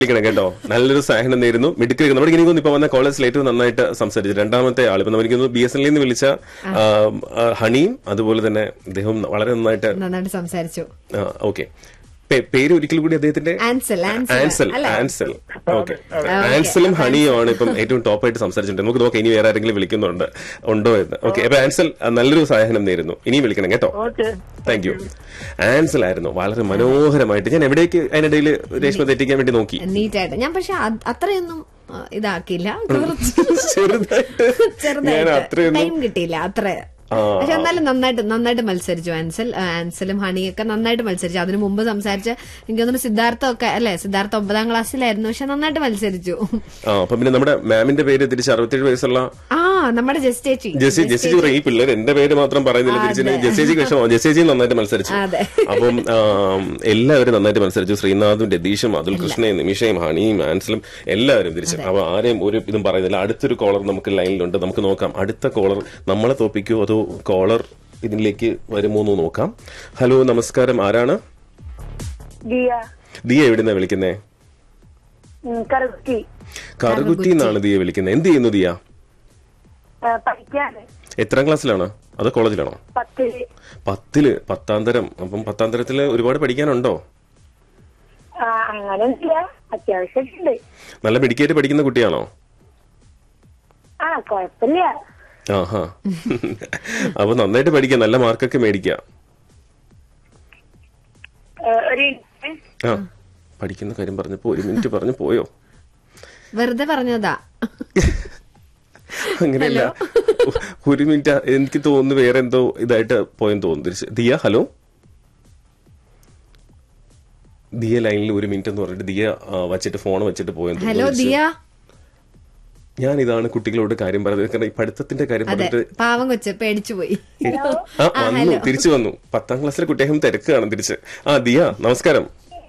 വിളിക്കണം കേട്ടോ നല്ലൊരു സഹായം നേരുന്നു മിടുക്കി നമ്മുടെ എനിക്ക് തോന്നുന്നു ഇപ്പൊ വന്ന കോളേജിൽ ഏറ്റവും നന്നായിട്ട് സംസാരിച്ചു രണ്ടാമത്തെ ആൾ ഇപ്പൊ എനിക്ക് തോന്നുന്നു ബി എസ് എൻ നിന്ന് വിളിച്ച ആ, ആ, ഹണിയും അതുപോലെ തന്നെ അദ്ദേഹം വളരെ നന്നായിട്ട് നന്നായിട്ട് സംസാരിച്ചു ഓക്കെ പേര് ഒരിക്കൽ കൂടി അദ്ദേഹത്തിന്റെ ആൻസൽ ആൻസൽ ആൻസൽ അല്ലേ ആൻസൽ ഓക്കെ ആൻസലും ഹണിയും ആണ് ഇപ്പം ഏറ്റവും ടോപ്പായിട്ട് സംസാരിച്ചിട്ടുണ്ട് നമുക്ക് നോക്കാം ഇനി വേറെ ആരെങ്കിലും വിളിക്കുന്നുണ്ട് ഉണ്ടോ എന്ന് ഓക്കെ അപ്പൊ ആൻസൽ ആ, നല്ലൊരു സഹായം നേരുന്നു ഇനി വിളിക്കണം കേട്ടോ ഓക്കെ താങ്ക് യു ആൻസൽ ആയിരുന്നു വളരെ മനോഹരമായിട്ട് ഞാൻ എവിടേക്ക് അതിനിടയിൽ രേഷ്മ തെറ്റിക്കാൻ വേണ്ടി നോക്കി നീറ്റായിട്ട് ഞാൻ പക്ഷെ അത് അത്രയൊന്നും ആ, ഇതാക്കിയില്ല കുറച്ച് ചെറുതായിട്ട് ഞാൻ ചെറുതായിട്ട് അത്രയൊന്നും ടൈം കിട്ടിയില്ല അത്ര ആ. പക്ഷെ എന്നാലും നന്നായിട്ട് നന്നായിട്ട് മത്സരിച്ചു ആൻസൽ ആ, ആൻസലും ഹണിയൊക്കെ നന്നായിട്ട് മത്സരിച്ചു അതിനു മുമ്പ് സംസാരിച്ച എനിക്ക് തോന്നുന്നു സിദ്ധാർത്ഥ ഒക്കെ അല്ലെ സിദ്ധാർത്ഥ ഒമ്പതാം ക്ലാസ്സിലായിരുന്നു പക്ഷെ നന്നായിട്ട് മത്സരിച്ചു ആ അപ്പൊ പിന്നെ നമ്മുടെ മാമിന്റെ പേര് തിരിച്ച് അറുപത്തേഴ് വയസ്സുള്ള ആ നമ്മുടെ ജസ്റ്റ് ചേച്ചി ജെസ്സി ജെസ്സി പറയും ഈ പിള്ളേർ എന്റെ പേര് മാത്രം പറയുന്നില്ല തിരിച്ചു ജെസ്സിജിക്ക് വിഷമോ ജെസ്സിജി നന്നായിട്ട് മത്സരിച്ചു അതെ. അപ്പം ആം, എല്ലാവരും നന്നായിട്ട് മത്സരിച്ചു ശ്രീനാഥും രതീഷും അതുൽ കൃഷ്ണയും നിമിഷയും ഹണിയും ആൻസലും എല്ലാവരും തിരിച്ചു അപ്പൊ ആരെയും ഒരു ഇതും പറയുന്നില്ല അടുത്തൊരു കോളർ നമുക്ക് ലൈനിലുണ്ട് നമുക്ക് നോക്കാം അടുത്ത കോളർ നമ്മളെ തോപ്പിക്കോ അതോ കോളർ ഇതിലേക്ക് വരുമോ എന്ന് നോക്കാം ഹലോ നമസ്കാരം ആരാണ് ദിയ ദിയ എവിടുന്നാ വിളിക്കുന്നേ ഉം, കറുത്തി കറുകുറ്റി എന്നാണ് ദിയ വിളിക്കുന്നത് എന്ത് ചെയ്യുന്നു ദിയ ആ, പഠിക്കാണ് എത്രാം ക്ലാസ്സിലാണ് അതോ കോളേജിലാണോ പത്തില് പത്തില് പത്താം തരം അപ്പം പത്താം തരത്തില് ഒരുപാട് പഠിക്കാനുണ്ടോ ആ, അങ്ങനെയൊന്നുമില്ല അത്യാവശ്യം ഉണ്ട് നല്ല മിടിക്കായിട്ട് പഠിക്കുന്ന കുട്ടിയാണോ ആ കൊഴപ്പില്ല ആഹാ അപ്പൊ നന്നായിട്ട് പഠിക്കാം നല്ല മാർക്കൊക്കെ മേടിക്കാം ഏ, ഒരു മിനിറ്റ്. ആ പഠിക്കുന്ന കാര്യം പറഞ്ഞപ്പോ ഒരു മിനിറ്റ് പറഞ്ഞു പോയോ വെറുതെ പറഞ്ഞതാ അങ്ങനെയല്ല ഒരു മിനിറ്റ് എനിക്ക് തോന്നുന്നു വേറെ എന്തോ ഇതായിട്ട് പോയെന്ന് തോന്നുന്നു തിരിച്ച് ദിയ ഹലോ ദിയ ലൈനിൽ ഒരു മിനിറ്റ് എന്ന് പറഞ്ഞിട്ട് ദിയ ആ, വച്ചിട്ട് ഫോൺ വെച്ചിട്ട് പോയെന്ന് ഹലോ തോന്നുന്നു ദിയ ഞാൻ ഇതാണ് കുട്ടികളോട് കാര്യം പറയുന്നത് കാരണം ഈ പഠിത്തത്തിന്റെ കാര്യം അതെ പറഞ്ഞിട്ട് പാവം കൊച്ച് പേടിച്ചു പോയി ആ വന്നു തിരിച്ചു വന്നു പത്താം ക്ലാസ്സിലെ കുട്ടിയും തിരക്കാണ് തിരിച്ച് ആ ദിയ നമസ്കാരം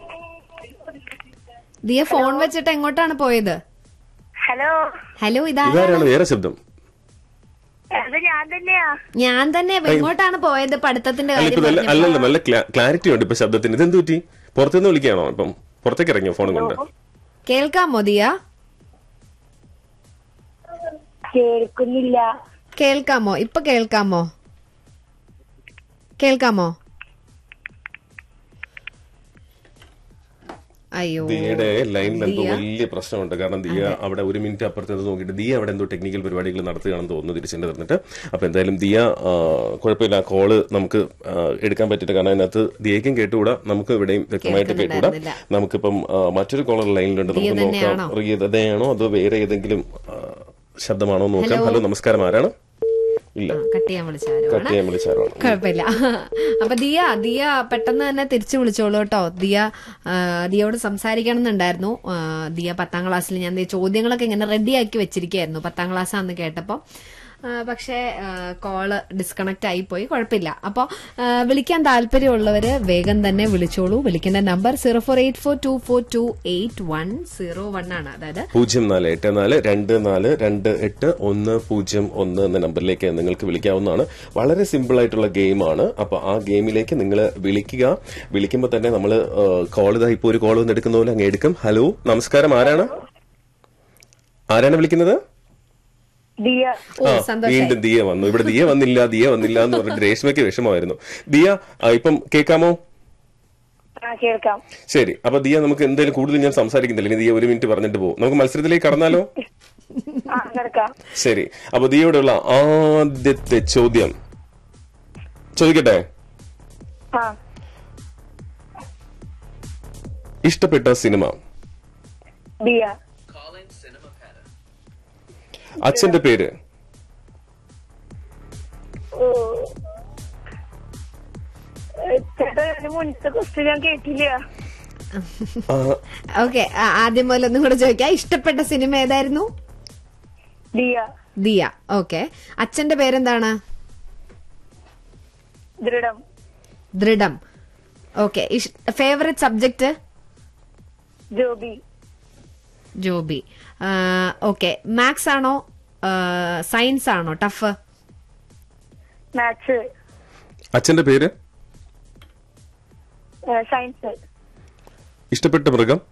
ദിയ ഫോൺ വെച്ചിട്ട് എങ്ങോട്ടാണ് പോയത് ഹലോ ഹലോ ഇതാ ഇതാരാണ് വേറെ ശബ്ദം അത് ഞാൻ തന്നെയാ ഞാൻ തന്നെ എങ്ങോട്ടാണ് പോയത് പഠിത്തത്തിന്റെ അല്ല കാര്യം ഇപ്പൊ നല്ല പറഞ്ഞപ്പോ? അല്ലല്ല നല്ല ക്ലാരിറ്റി ഉണ്ട് ഇപ്പൊ ശബ്ദത്തിന് ഇതെന്ത് പറ്റി പുറത്തുനിന്ന് വിളിക്കുകയാണോ ഇപ്പം പുറത്തേക്ക് ഇറങ്ങിയോ ഫോൺ കൊണ്ട് കേൾക്കാമോ ദിയ കേൾക്കുന്നില്ല കേൾക്കാമോ ഇപ്പൊ കേൾക്കാമോ കേൾക്കാമോ അയ്യോ ദിയയുടെ ലൈനിൽ എന്തോ ദിയ. വലിയ പ്രശ്നമുണ്ട് കാരണം ദിയ അവിടെ ഒരു മിനിറ്റ് അപ്പുറത്ത് നിന്ന് നോക്കിയിട്ട് ദിയ അവിടെ എന്തോ ടെക്നിക്കൽ പരിപാടികൾ നടത്തുകയാണെന്ന് തോന്നുന്നു തിരിച്ചിട്ട് തന്നിട്ട് അപ്പൊ എന്തായാലും ദിയ ആ, കുഴപ്പമില്ല കോള് നമുക്ക് ആ, എടുക്കാൻ പറ്റിയിട്ട് കാരണം അതിനകത്ത് ദിയക്കും കേട്ടുകൂടാ നമുക്ക് ഇവിടെയും വ്യക്തമായിട്ട് കേട്ടുകൂടാ കേൾക്കുന്നുണ്ടായിരുന്നില്ല. നമുക്കിപ്പം ആ, മറ്റൊരു കോളർ ലൈനിലുണ്ട് ദിയ നമുക്ക് നോക്കാം തന്നെയാണോ? റിയതയാണോ അതോ വേറെ ഏതെങ്കിലും ആ, ശബ്ദമാണോ എന്ന് നോക്കാം ഹലോ നമസ്കാരം ആരാണ് ഇല്ല കട്ട് ചെയ്യാൻ വിളിച്ചാരോ കട്ട് ചെയ്യാൻ വിളിച്ചാരാണ് കുഴപ്പമില്ല അപ്പൊ ദിയ ദിയ പെട്ടെന്ന് തന്നെ തിരിച്ചു വിളിച്ചോളൂ കേട്ടോ ദിയ ആ, ദിയയോട് സംസാരിക്കണം എന്നുണ്ടായിരുന്നു ആ, ദിയ പത്താം ക്ലാസ്സിൽ ഞാൻ ദേ ചോദ്യങ്ങളൊക്കെ ഇങ്ങനെ റെഡിയാക്കി വെച്ചിരിക്കുകയായിരുന്നു പത്താം ക്ലാസ് ആണെന്ന് കേട്ടപ്പോ ആ, പക്ഷേ കോള് ഡിസ്കണക്ട് ആയി പോയി കുഴപ്പമില്ല അപ്പോൾ വിളിക്കാൻ താല്പര്യമുള്ളവര് വേഗം തന്നെ വിളിച്ചോളൂ വിളിക്കേണ്ട number zero four eight four two four two eight one zero one ആണ് അതായത് പൂജ്യം നാല് എട്ട് നാല് രണ്ട് നാല് രണ്ട് എട്ട് ഒന്ന് പൂജ്യം ഒന്ന് എന്ന നമ്പറിലേക്ക് നിങ്ങൾക്ക് വിളിക്കാവുന്നതാണ് വളരെ സിമ്പിൾ ആയിട്ടുള്ള ഗെയിമാണ് അപ്പൊ ആ ഗെയിമിലേക്ക് നിങ്ങൾ വിളിക്കുക വിളിക്കുമ്പോൾ തന്നെ നമ്മൾ കോൾ ഇതാ ഇപ്പോൾ ഒരു കോൾ വന്ന് എടുക്കുന്ന പോലെ അങ്ങ് എടുക്കും ഹലോ നമസ്കാരം ആരാണ് ആരാണ് വിളിക്കുന്നത് ദിയ ഓ ആ സന്തോഷം വീണ്ടും ദിയ വന്നു ഇവിടെ ദിയ വന്നില്ല ദിയ വന്നില്ല എന്ന് പറഞ്ഞിട്ട് രേഷ്മയ്ക്ക് വിഷമമായിരുന്നു ദിയ ആ, ഇപ്പം കേൾക്കാമോ ആ കേൾക്കാം ശരി അപ്പൊ ദിയ നമുക്ക് എന്തായാലും കൂടുതൽ ഞാൻ സംസാരിക്കുന്നില്ല ഇനി ദിയ ഒരു മിനിറ്റ് പറഞ്ഞിട്ട് പോകും നമുക്ക് മത്സരത്തിലേക്ക് കടന്നാലോ ആ കേൾക്കാം ശരി അപ്പൊ ദിയോടുള്ള ആദ്യത്തെ ചോദ്യം ചോദിക്കട്ടെ ആ ഇഷ്ടപ്പെട്ട സിനിമ ദിയ അച്ഛന്റെ പേര് ഓ ഏ, ചേട്ടാ അതിന് മുന്നത്തെ ക്വസ്റ്റ്യൻ ഞാൻ കേട്ടില്ല ആ, ഓക്കെ ആദ്യം മുതൽ ഒന്നും കൂടെ ചോദിക്കാം ഇഷ്ടപ്പെട്ട സിനിമ ഏതായിരുന്നു ദിയ ദിയ ഓക്കെ അച്ഛന്റെ പേരെന്താണ് ദൃഢം ദൃഢം okay favourite subject Joby Joby okay maths ആണോ സയൻസ് ആണോ ടഫ് മാത്സ് അച്ഛന്റെ പേര് സയൻസ് ഇഷ്ടപ്പെട്ട മൃഗം